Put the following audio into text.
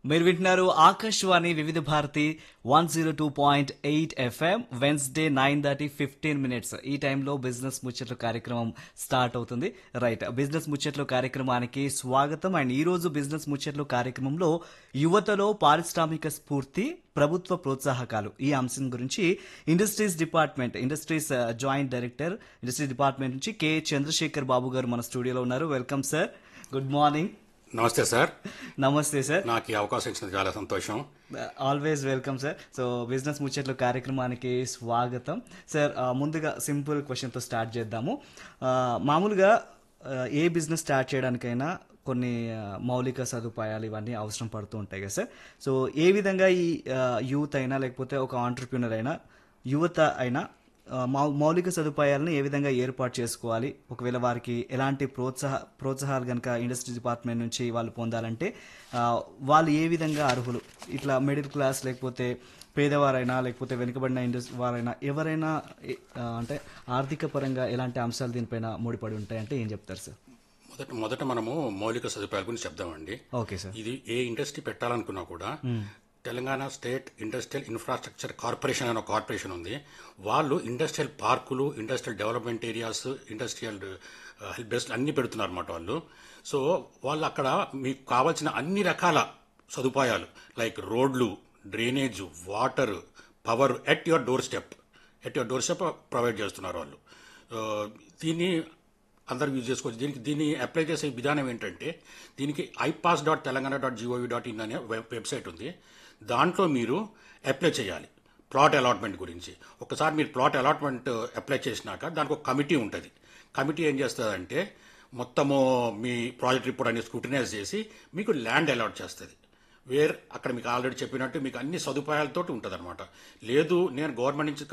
మీరు వింటున్నారు Akashvani Vividh Bharati one zero two point eight FM Wednesday nine thirty fifteen minutes ఈ టైంలో బిజినెస్ ముచ్చట్లు కార్యక్రమం స్టార్ట్ అవుతుంది రైట్ బిజినెస్ ముచ్చట్లు కార్యక్రమానికి స్వాగతం అండ్ ఈ రోజు బిజినెస్ ముచ్చట్లు కార్యక్రమంలో యువతలో పారిశ్రామిక స్ఫూర్తి ప్రభుత్వ ప్రోత్సాహకాలు ఈ అంశం గురించి ఇండస్ట్రీస్ డిపార్ట్మెంట్ ఇండస్ట్రీస్ ఆ, జాయింట్ డైరెక్టర్ ఇండస్ట్రీస్ డిపార్ట్మెంట్ నుంచి కె చంద్రశేఖర్ బాబు గారు మన స్టూడియోలో ఉన్నారు వెల్కమ్ సార్ గుడ్ మార్నింగ్ నమస్తే సార్ నమస్తే సార్ నాకు ఈ అవకాశం ఇచ్చినందుకు చాలా సంతోషం always welcome sir so business ముచ్చట్లు కార్యక్రమానికి స్వాగతం సార్ ఆ, ముందుగా సింపుల్ క్వశ్చన్తో స్టార్ట్ చేద్దాము ఆ, మామూలుగా ఆ, ఏ బిజినెస్ స్టార్ట్ చేయడానికైనా కొన్ని ఆ, మౌలిక సదుపాయాలు ఇవన్నీ అవసరం పడుతూ ఉంటాయి కదా సార్ సో ఏ విధంగా ఈ యూత్ అయినా లేకపోతే ఒక ఆంటర్ప్రినర్ అయినా యువత అయినా ఆ, మౌ- మౌలిక సదుపాయాలను ఏ విధంగా ఏర్పాటు చేసుకోవాలి ఒకవేళ వారికి ఎలాంటి ప్రోత్సాహ ప్రోత్సాహాలు కనుక ఇండస్ట్రీ డిపార్ట్మెంట్ నుంచి వాళ్ళు పొందాలంటే ఆ, వాళ్ళు ఏ విధంగా అర్హులు ఇట్లా మిడిల్ క్లాస్ లేకపోతే పేదవారైనా లేకపోతే వెనుకబడిన ఇండస్ట్రీ వారైనా ఎవరైనా ఏ- ఆ, అంటే ఆర్థిక పరంగా ఎలాంటి అంశాలు దీనిపైన ముడిపడి ఉంటాయంటే ఏం చెప్తారు సార్ మొదట మొదట మనము మౌలిక సదుపాయాల గురించి చెప్దామండి ఓకే సార్ ఇది ఏ ఇండస్ట్రీ పెట్టాలనుకున్నా కూడా Telangana state industrial infrastructure corporation అనే ఒక కార్పొరేషన్ ఉంది వాళ్ళు ఇండస్ట్రియల్ పార్కులు industrial development areas industrial help desk అన్ని పెడుతున్నారు అన్నమాట వాళ్ళు సో వాళ్ళు అక్కడ మీకు కావాల్సిన అన్ని రకాల సదుపాయాలు లైక్ రోడ్లు drainage water power at your doorstep at your doorstep provide చేస్తున్నారు వాళ్ళు ఆ, దీన్ని అందరూ యూజ్ చేసుకోవచ్చు దీనికి దీన్ని అప్లై చేసే విధానం ఏంటంటే దీనికి IPASS dot Telangana dot G O V dot in అనే వెబ్ వెబ్సైట్ ఉంది దాంట్లో మీరు అప్లై చేయాలి ప్లాట్ అలాట్మెంట్ గురించి ఒకసారి మీరు ప్లాట్ అలాట్మెంట్ అప్లై చేసినాక దానికి ఒక కమిటీ ఉంటుంది కమిటీ ఏం చేస్తుందంటే మొత్తము మీ ప్రాజెక్ట్ రిపోర్ట్ అన్ని స్క్రూటినైజ్ చేసి మీకు ల్యాండ్ అలాట్ చేస్తుంది వేర్ అక్కడ మీకు ఆల్రెడీ చెప్పినట్టు మీకు అన్ని సదుపాయాలతోటి ఉంటుంది లేదు నేను గవర్నమెంట్ నుంచి